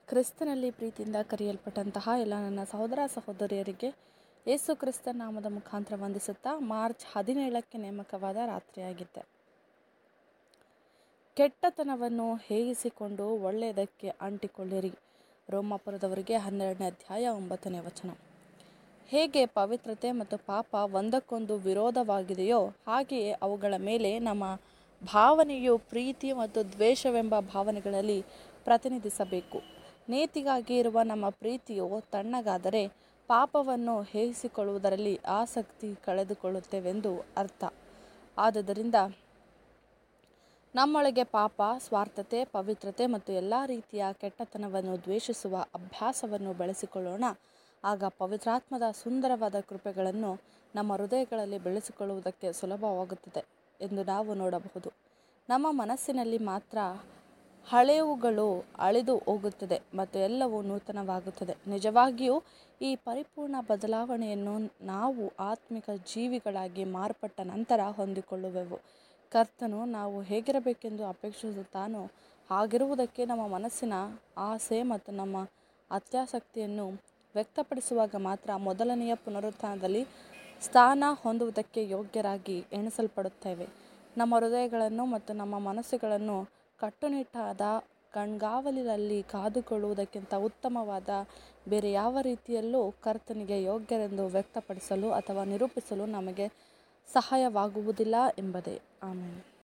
ಕ್ರಿಸ್ತನಲ್ಲಿ ಪ್ರೀತಿಯಿಂದ ಕರೆಯಲ್ಪಟ್ಟಂತಹ ಎಲ್ಲ ನನ್ನ ಸಹೋದರ ಸಹೋದರಿಯರಿಗೆ ಯೇಸು ಕ್ರಿಸ್ತ ನಾಮದ ಮುಖಾಂತರ ವಂದಿಸುತ್ತಾ ಮಾರ್ಚ್ ಹದಿನೇಳಕ್ಕೆ ನೇಮಕವಾದ ರಾತ್ರಿಯಾಗಿದ್ದೆ ಕೆಟ್ಟತನವನ್ನು ಹೇಗಿಸಿಕೊಂಡು ಒಳ್ಳೆಯದಕ್ಕೆ ಅಂಟಿಕೊಳ್ಳಿರಿ ರೋಮಾಪುರದವರಿಗೆ ಹನ್ನೆರಡನೇ ಅಧ್ಯಾಯ ಒಂಬತ್ತನೇ ವಚನ ಹೇಗೆ ಪವಿತ್ರತೆ ಮತ್ತು ಪಾಪ ಒಂದಕ್ಕೊಂದು ವಿರೋಧವಾಗಿದೆಯೋ ಹಾಗೆಯೇ ಅವುಗಳ ಮೇಲೆ ನಮ್ಮ ಭಾವನೆಯು ಪ್ರೀತಿ ಮತ್ತು ದ್ವೇಷವೆಂಬ ಭಾವನೆಗಳಲ್ಲಿ ಪ್ರತಿನಿಧಿಸಬೇಕು ನೀತಿಗಾಗಿ ಇರುವ ನಮ್ಮ ಪ್ರೀತಿಯು ತಣ್ಣಗಾದರೆ ಪಾಪವನ್ನು ಹೇಸಿಕೊಳ್ಳುವುದರಲ್ಲಿ ಆಸಕ್ತಿ ಕಳೆದುಕೊಳ್ಳುತ್ತೇವೆಂದು ಅರ್ಥ ಆದುದರಿಂದ ನಮ್ಮೊಳಗೆ ಪಾಪ ಸ್ವಾರ್ಥತೆ ಪವಿತ್ರತೆ ಮತ್ತು ಎಲ್ಲ ರೀತಿಯ ಕೆಟ್ಟತನವನ್ನು ದ್ವೇಷಿಸುವ ಅಭ್ಯಾಸವನ್ನು ಬೆಳೆಸಿಕೊಳ್ಳೋಣ ಆಗ ಪವಿತ್ರಾತ್ಮದ ಸುಂದರವಾದ ಕೃಪೆಗಳನ್ನು ನಮ್ಮ ಹೃದಯಗಳಲ್ಲಿ ಬೆಳೆಸಿಕೊಳ್ಳುವುದಕ್ಕೆ ಸುಲಭವಾಗುತ್ತದೆ ಎಂದು ನಾವು ನೋಡಬಹುದು ನಮ್ಮ ಮನಸ್ಸಿನಲ್ಲಿ ಮಾತ್ರ ಹಳೆಯವುಗಳು ಅಳಿದು ಹೋಗುತ್ತದೆ ಮತ್ತು ಎಲ್ಲವೂ ನೂತನವಾಗುತ್ತದೆ ನಿಜವಾಗಿಯೂ ಈ ಪರಿಪೂರ್ಣ ಬದಲಾವಣೆಯನ್ನು ನಾವು ಆತ್ಮಿಕ ಜೀವಿಗಳಾಗಿ ಮಾರ್ಪಟ್ಟ ನಂತರ ಹೊಂದಿಕೊಳ್ಳುವೆವು ಕರ್ತನು ನಾವು ಹೇಗಿರಬೇಕೆಂದು ಅಪೇಕ್ಷಿಸುತ್ತಾನೋ ಹಾಗಿರುವುದಕ್ಕೆ ನಮ್ಮ ಮನಸ್ಸಿನ ಆಸೆ ಮತ್ತು ನಮ್ಮ ಅತ್ಯಾಸಕ್ತಿಯನ್ನು ವ್ಯಕ್ತಪಡಿಸುವಾಗ ಮಾತ್ರ ಮೊದಲನೆಯ ಪುನರುತ್ಥಾನದಲ್ಲಿ ಸ್ಥಾನ ಹೊಂದುವುದಕ್ಕೆ ಯೋಗ್ಯರಾಗಿ ಎಣಿಸಲ್ಪಡುತ್ತೇವೆ ನಮ್ಮ ಹೃದಯಗಳನ್ನು ಮತ್ತು ನಮ್ಮ ಮನಸ್ಸುಗಳನ್ನು ಕಟ್ಟುನಿಟ್ಟಾದ ಕಣ್ಗಾವಲಿನಲ್ಲಿ ಕಾದುಕೊಳ್ಳುವುದಕ್ಕಿಂತ ಉತ್ತಮವಾದ ಬೇರೆ ಯಾವ ರೀತಿಯಲ್ಲೂ ಕರ್ತನಿಗೆ ಯೋಗ್ಯರೆಂದು ವ್ಯಕ್ತಪಡಿಸಲು ಅಥವಾ ನಿರೂಪಿಸಲು ನಮಗೆ ಸಹಾಯವಾಗುವುದಿಲ್ಲ ಎಂಬುದೇ ಆಮೇಲೆ